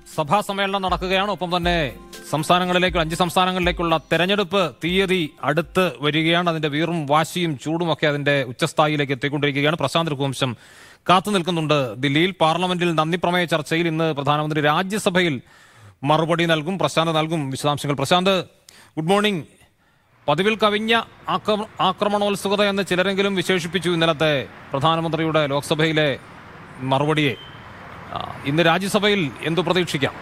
സഭാ സമ്മേളനം നടക്കുകയാണ് ഒപ്പം തന്നെ സംസ്ഥാനങ്ങളിലേക്ക് അഞ്ച് സംസ്ഥാനങ്ങളിലേക്കുള്ള തെരഞ്ഞെടുപ്പ് തീയതി അടുത്ത് വരികയാണ് അതിന്റെ വീറും വാശിയും ചൂടുമൊക്കെ അതിന്റെ ഉച്ചസ്ഥായിലേക്ക് എത്തിക്കൊണ്ടിരിക്കുകയാണ് പ്രശാന്ത് രഘുവംശം കാത്തു നിൽക്കുന്നുണ്ട് ദില്ലിയിൽ പാർലമെന്റിൽ നന്ദി പ്രമേയ ചർച്ചയിൽ ഇന്ന് പ്രധാനമന്ത്രി രാജ്യസഭയിൽ മറുപടി നൽകും പ്രശാന്ത് നൽകും വിശദാംശങ്ങൾ പ്രശാന്ത് ഗുഡ് മോർണിംഗ് പതിവിൽ കവിഞ്ഞ ആക്രമ ആക്രമണോത്സുകത എന്ന് ചിലരെങ്കിലും വിശേഷിപ്പിച്ചു ഇന്നലത്തെ പ്രധാനമന്ത്രിയുടെ ലോക്സഭയിലെ മറുപടിയെ ആ, ഇന്ന് രാജ്യസഭയിൽ എന്തു പ്രതീക്ഷിക്കാം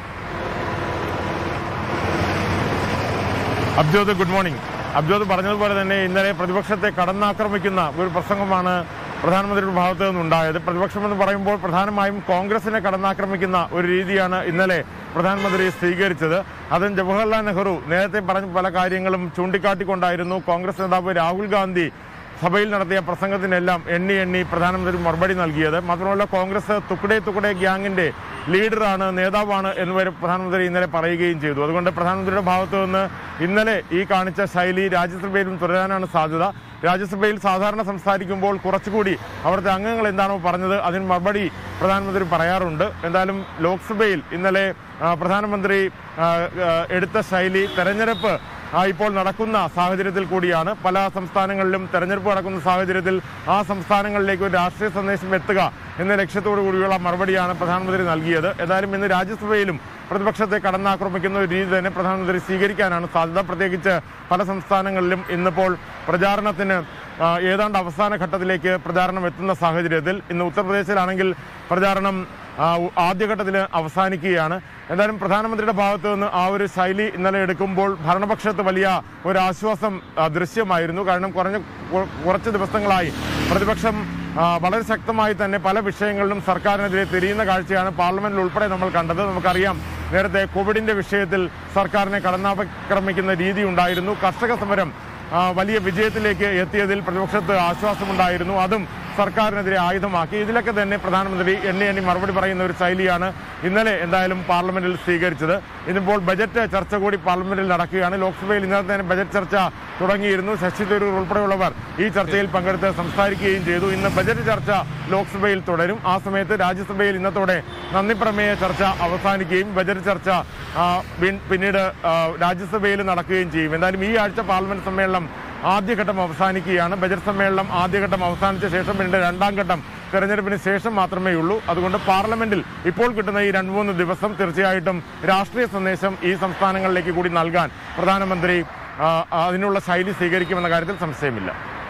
അബ്ജോദ് ഗുഡ് മോർണിംഗ് അബ്ജോദ് പറഞ്ഞതുപോലെ തന്നെ ഇന്നലെ പ്രതിപക്ഷത്തെ കടന്നാക്രമിക്കുന്ന ഒരു പ്രസംഗമാണ് പ്രധാനമന്ത്രിയുടെ ഭാഗത്തു നിന്നുണ്ടായത് പ്രതിപക്ഷം എന്ന് പറയുമ്പോൾ പ്രധാനമായും കോൺഗ്രസിനെ കടന്നാക്രമിക്കുന്ന ഒരു രീതിയാണ് ഇന്നലെ പ്രധാനമന്ത്രി സ്വീകരിച്ചത് അതും ജവഹർലാൽ നെഹ്റു നേരത്തെ പറഞ്ഞ പല കാര്യങ്ങളും ചൂണ്ടിക്കാട്ടിക്കൊണ്ടായിരുന്നു കോൺഗ്രസ് നേതാവ് രാഹുൽ ഗാന്ധി സഭയിൽ നടത്തിയ പ്രസംഗത്തിനെല്ലാം എണ്ണി എണ്ണി പ്രധാനമന്ത്രി മറുപടി നൽകിയത് മാത്രമല്ല കോൺഗ്രസ് തുക്കടെ തുക്കടെ ഗ്യാങ്ങിന്റെ ലീഡറാണ് നേതാവാണ് എന്ന് വരെ പ്രധാനമന്ത്രി ഇന്നലെ പറയുകയും ചെയ്തു അതുകൊണ്ട് പ്രധാനമന്ത്രിയുടെ ഭാഗത്തു നിന്ന് ഇന്നലെ ഈ കാണിച്ച ശൈലി രാജ്യസഭയിലും തുടരാനാണ് സാധ്യത രാജ്യസഭയിൽ സാധാരണ സംസാരിക്കുമ്പോൾ കുറച്ചുകൂടി അവിടുത്തെ അംഗങ്ങൾ എന്താണോ പറഞ്ഞത് അതിന് മറുപടി പ്രധാനമന്ത്രി പറയാറുണ്ട് എന്തായാലും ലോക്സഭയിൽ ഇന്നലെ ആ, പ്രധാനമന്ത്രി ആ, ആ, എടുത്ത ശൈലി തെരഞ്ഞെടുപ്പ് ആ, ഇപ്പോൾ നടക്കുന്ന സാഹചര്യത്തിൽ കൂടിയാണ് പല സംസ്ഥാനങ്ങളിലും തെരഞ്ഞെടുപ്പ് നടക്കുന്ന സാഹചര്യത്തിൽ ആ സംസ്ഥാനങ്ങളിലേക്ക് ഒരു രാഷ്ട്രീയ സന്ദേശം എത്തുക എന്ന ലക്ഷ്യത്തോടു കൂടിയുള്ള മറുപടിയാണ് പ്രധാനമന്ത്രി നൽകിയത് ഏതായാലും ഇന്ന് രാജ്യസഭയിലും പ്രതിപക്ഷത്തെ കടന്നാക്രമിക്കുന്ന ഒരു രീതി തന്നെ പ്രധാനമന്ത്രി സ്വീകരിക്കാനാണ് സാധ്യത പ്രത്യേകിച്ച് പല സംസ്ഥാനങ്ങളിലും ഇന്നിപ്പോൾ പ്രചാരണത്തിന് ആ, ഏതാണ്ട് അവസാന ഘട്ടത്തിലേക്ക് പ്രചാരണം എത്തുന്ന സാഹചര്യത്തിൽ ഇന്ന് ഉത്തർപ്രദേശിലാണെങ്കിൽ പ്രചാരണം ആ, ആദ്യഘട്ടത്തിൽ അവസാനിക്കുകയാണ് എന്തായാലും പ്രധാനമന്ത്രിയുടെ ഭാഗത്തു നിന്ന് ആ ഒരു ശൈലി ഇന്നലെ എടുക്കുമ്പോൾ ഭരണപക്ഷത്ത് വലിയ ഒരു ആശ്വാസം ആ, ദൃശ്യമായിരുന്നു കാരണം കുറഞ്ഞ കു- കുറച്ച് ദിവസങ്ങളായി പ്രതിപക്ഷം ആ, വളരെ ശക്തമായി തന്നെ പല വിഷയങ്ങളിലും സർക്കാരിനെതിരെ തിരിയുന്ന കാഴ്ചയാണ് പാർലമെന്റിൽ ഉൾപ്പെടെ നമ്മൾ കണ്ടത് നമുക്കറിയാം നേരത്തെ കോവിഡിന്റെ വിഷയത്തിൽ സർക്കാരിനെ കടന്നാക്രമിക്കുന്ന രീതി ഉണ്ടായിരുന്നു കർഷക സമരം ആ, വലിയ വിജയത്തിലേക്ക് എത്തിയതിൽ പ്രതിപക്ഷത്ത് ആശ്വാസമുണ്ടായിരുന്നു അതും സർക്കാരിനെതിരെ ആയുധമാക്കി ഇതിലൊക്കെ തന്നെ പ്രധാനമന്ത്രി എണ്ണി എണ്ണി മറുപടി പറയുന്ന ഒരു ശൈലിയാണ് ഇന്നലെ എന്തായാലും പാർലമെന്റിൽ സ്വീകരിച്ചത് ഇന്നിപ്പോൾ ബജറ്റ് ചർച്ച കൂടി പാർലമെന്റിൽ നടക്കുകയാണ് ലോക്സഭയിൽ ഇന്നലെ തന്നെ ബജറ്റ് ചർച്ച തുടങ്ങിയിരുന്നു ശശി തരൂർ ഉൾപ്പെടെയുള്ളവർ ഈ ചർച്ചയിൽ പങ്കെടുത്ത് സംസാരിക്കുകയും ചെയ്തു ഇന്ന് ബജറ്റ് ചർച്ച ലോക്സഭയിൽ തുടരും ആ സമയത്ത് രാജ്യസഭയിൽ ഇന്നത്തോടെ നന്ദി പ്രമേയ ചർച്ച അവസാനിക്കുകയും ബജറ്റ് ചർച്ച ആ, പിൻ- പിന്നീട് ആ, രാജ്യസഭയിൽ നടക്കുകയും ചെയ്യും എന്തായാലും ഈ ആഴ്ച പാർലമെന്റ് സമ്മേളനം ആദ്യഘട്ടം അവസാനിക്കുകയാണ് ബജറ്റ് സമ്മേളനം ആദ്യഘട്ടം അവസാനിച്ച ശേഷം പിന്നീട് രണ്ടാം ഘട്ടം തെരഞ്ഞെടുപ്പിന് ശേഷം മാത്രമേ ഉള്ളൂ അതുകൊണ്ട് പാർലമെന്റിൽ ഇപ്പോൾ കിട്ടുന്ന ഈ രണ്ട് മൂന്ന് ദിവസം തീർച്ചയായിട്ടും രാഷ്ട്രീയ സന്ദേശം ഈ സംസ്ഥാനങ്ങളിലേക്ക് കൂടി നൽകാൻ പ്രധാനമന്ത്രി ആ, അതിനുള്ള ശൈലി സ്വീകരിക്കുമെന്ന കാര്യത്തിൽ സംശയമില്ല